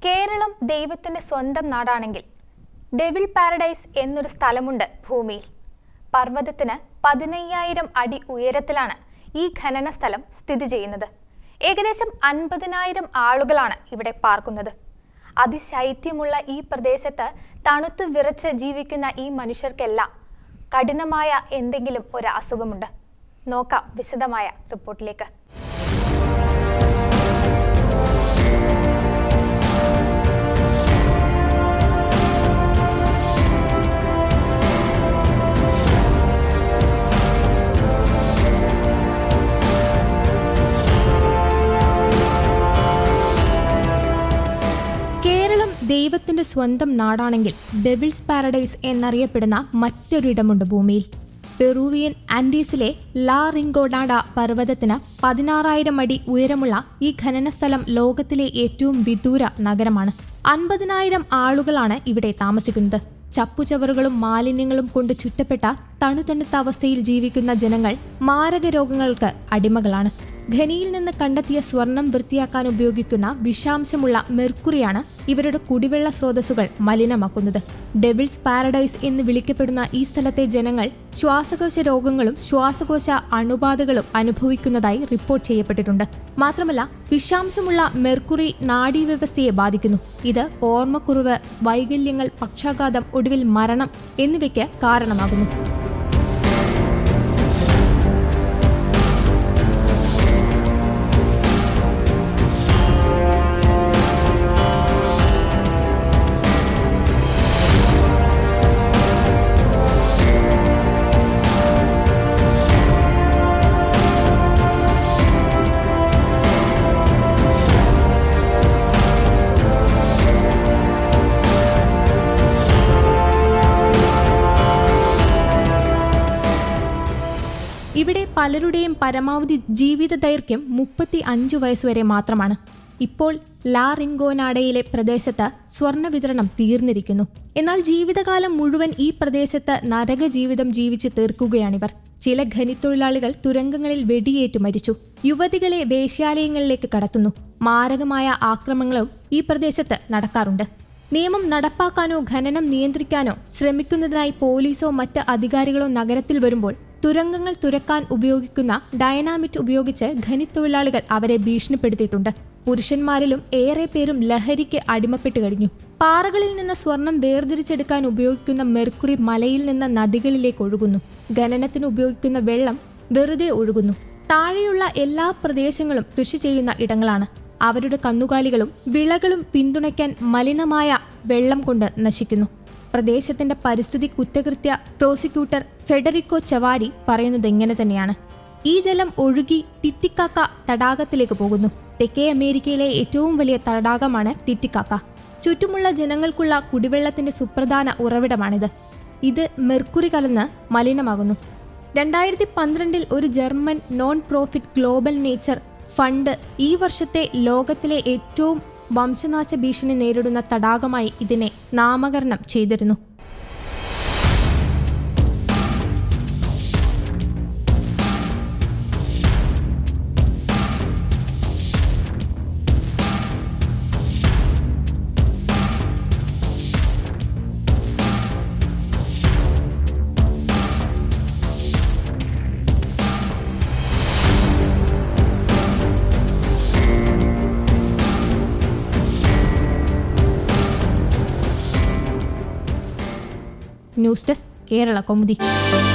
കേരളം ദൈവത്തിന്റെ സ്വന്തം നാടാണെങ്കിൽ devil paradise എന്നൊരു സ്ഥലമുണ്ട് ഭൂമിയിൽ പർവ്വതത്തിന് പതിനയ്യായിരം അടി ഉയരത്തിലാണ് ഈ ഖനന സ്ഥലം സ്ഥിതി ചെയ്യുന്നത് ഏകദേശം അൻപതിനായിരം ആളുകളാണ് ഇവിടെ പാർക്കുന്നത് അതിശൈത്യമുള്ള ഈ പ്രദേശത്ത് തണുത്തു വിറച്ച് ജീവിക്കുന്ന ഈ മനുഷ്യർക്കെല്ലാം കഠിനമായ എന്തെങ്കിലും ഒരു അസുഖമുണ്ട് നോക്കാം വിശദമായ റിപ്പോർട്ടിലേക്ക് കേരളം ദൈവത്തിന്റെ സ്വന്തം നാടാണെങ്കിൽ ഡെവിൾസ് പാരഡൈസ് എന്നറിയപ്പെടുന്ന മറ്റൊരിടമുണ്ട് ഭൂമിയിൽ പെറൂവിയൻ ആൻഡീസിലെ ലാ റിങ്കോഡാഡ പർവ്വതത്തിന് പതിനാറായിരം അടി ഉയരമുള്ള ഈ ഖനനസ്ഥലം ലോകത്തിലെ ഏറ്റവും വിദൂര നഗരമാണ് അൻപതിനായിരം ആളുകളാണ് ഇവിടെ താമസിക്കുന്നത് ചപ്പുചവറുകളും മാലിന്യങ്ങളും കൊണ്ട് ചുറ്റപ്പെട്ട തണുതണുത്ത അവസ്ഥയിൽ ജീവിക്കുന്ന ജനങ്ങൾ മാരക രോഗങ്ങൾക്ക് അടിമകളാണ് ഖനിയിൽ നിന്ന് കണ്ടെത്തിയ സ്വർണം വൃത്തിയാക്കാൻ ഉപയോഗിക്കുന്ന വിഷാംശമുള്ള മെർക്കുറിയാണ് ഇവരുടെ കുടിവെള്ള സ്രോതസ്സുകൾ മലിനമാക്കുന്നത് ഡെവിൾസ് പാരഡൈസ് എന്ന് വിളിക്കപ്പെടുന്ന ഈ സ്ഥലത്തെ ജനങ്ങൾ ശ്വാസകോശ രോഗങ്ങളും ശ്വാസകോശ അണുബാധകളും അനുഭവിക്കുന്നതായി റിപ്പോർട്ട് ചെയ്യപ്പെട്ടിട്ടുണ്ട് മാത്രമല്ല വിഷാംശമുള്ള മെർക്കുറി നാഡീവ്യവസ്ഥയെ ബാധിക്കുന്നു ഇത് ഓർമ്മക്കുറവ് വൈകല്യങ്ങൾ പക്ഷാഘാതം ഒടുവിൽ മരണം എന്നിവയ്ക്ക് കാരണമാകുന്നു ഇവിടെ പലരുടെയും പരമാവധി ജീവിത ദൈർഘ്യം മുപ്പത്തി അഞ്ചു വയസ്സുവരെ മാത്രമാണ് ഇപ്പോൾ ലാ റിങ്കോനാഡയിലെ പ്രദേശത്ത് സ്വർണ്ണ വിതരണം തീർന്നിരിക്കുന്നു എന്നാൽ ജീവിതകാലം മുഴുവൻ ഈ പ്രദേശത്ത് നരക ജീവിതം ജീവിച്ച് തീർക്കുകയാണിവർ ചില ഖനിത്തൊഴിലാളികൾ തുരങ്കങ്ങളിൽ വെടിയേറ്റു മരിച്ചു യുവതികളെ വേശ്യാലയങ്ങളിലേക്ക് കടത്തുന്നു മാരകമായ ആക്രമണങ്ങളും ഈ പ്രദേശത്ത് നടക്കാറുണ്ട് നിയമം നടപ്പാക്കാനോ ഖനനം നിയന്ത്രിക്കാനോ ശ്രമിക്കുന്നതിനായി പോലീസോ മറ്റ് അധികാരികളോ നഗരത്തിൽ വരുമ്പോൾ തുരങ്കങ്ങൾ തുരക്കാൻ ഉപയോഗിക്കുന്ന ഡയനാമിറ്റ് ഉപയോഗിച്ച് ഖനിത്തൊഴിലാളികൾ അവരെ ഭീഷണിപ്പെടുത്തിയിട്ടുണ്ട് പുരുഷന്മാരിലും ഏറെ പേരും ലഹരിക്ക് അടിമപ്പെട്ടു കഴിഞ്ഞു പാറകളിൽ നിന്ന് സ്വർണം വേർതിരിച്ചെടുക്കാൻ ഉപയോഗിക്കുന്ന മെർക്കുറി മലയിൽ നിന്ന് നദികളിലേക്ക് ഒഴുകുന്നു ഖനനത്തിന് ഉപയോഗിക്കുന്ന വെള്ളം വെറുതെ ഒഴുകുന്നു താഴെയുള്ള എല്ലാ പ്രദേശങ്ങളും കൃഷി ചെയ്യുന്ന ഇടങ്ങളാണ് അവരുടെ കന്നുകാലികളും വിളകളും പിന്തുണയ്ക്കാൻ മലിനമായ വെള്ളം കൊണ്ട് നശിക്കുന്നു പ്രദേശത്തിന്റെ പരിസ്ഥിതി കുറ്റകൃത്യ പ്രോസിക്യൂട്ടർ ഫെഡറിക്കോ ചവാരി പറയുന്നത് ഇങ്ങനെ തന്നെയാണ് ഈ ജലം ഒഴുകി ടിറ്റിക്കാക്ക തടാകത്തിലേക്ക് പോകുന്നു തെക്കേ അമേരിക്കയിലെ ഏറ്റവും വലിയ തടാകമാണ് ടിറ്റിക്കാക്ക ചുറ്റുമുള്ള ജനങ്ങൾക്കുള്ള കുടിവെള്ളത്തിന്റെ സുപ്രധാന ഉറവിടമാണിത് ഇത് മെർക്കുറി കലർന്ന് മലിനമാകുന്നു രണ്ടായിരത്തി പന്ത്രണ്ടിൽ ഒരു German non profit global nature fund ഈ വർഷത്തെ ലോകത്തിലെ ഏറ്റവും വംശനാശ ഭീഷണി നേരിടുന്ന തടാകമായി ഇതിനെ നാമകരണം ചെയ്തിരുന്നു ന്യൂസ് ഡെസ്ക് കേരള കൗമുദി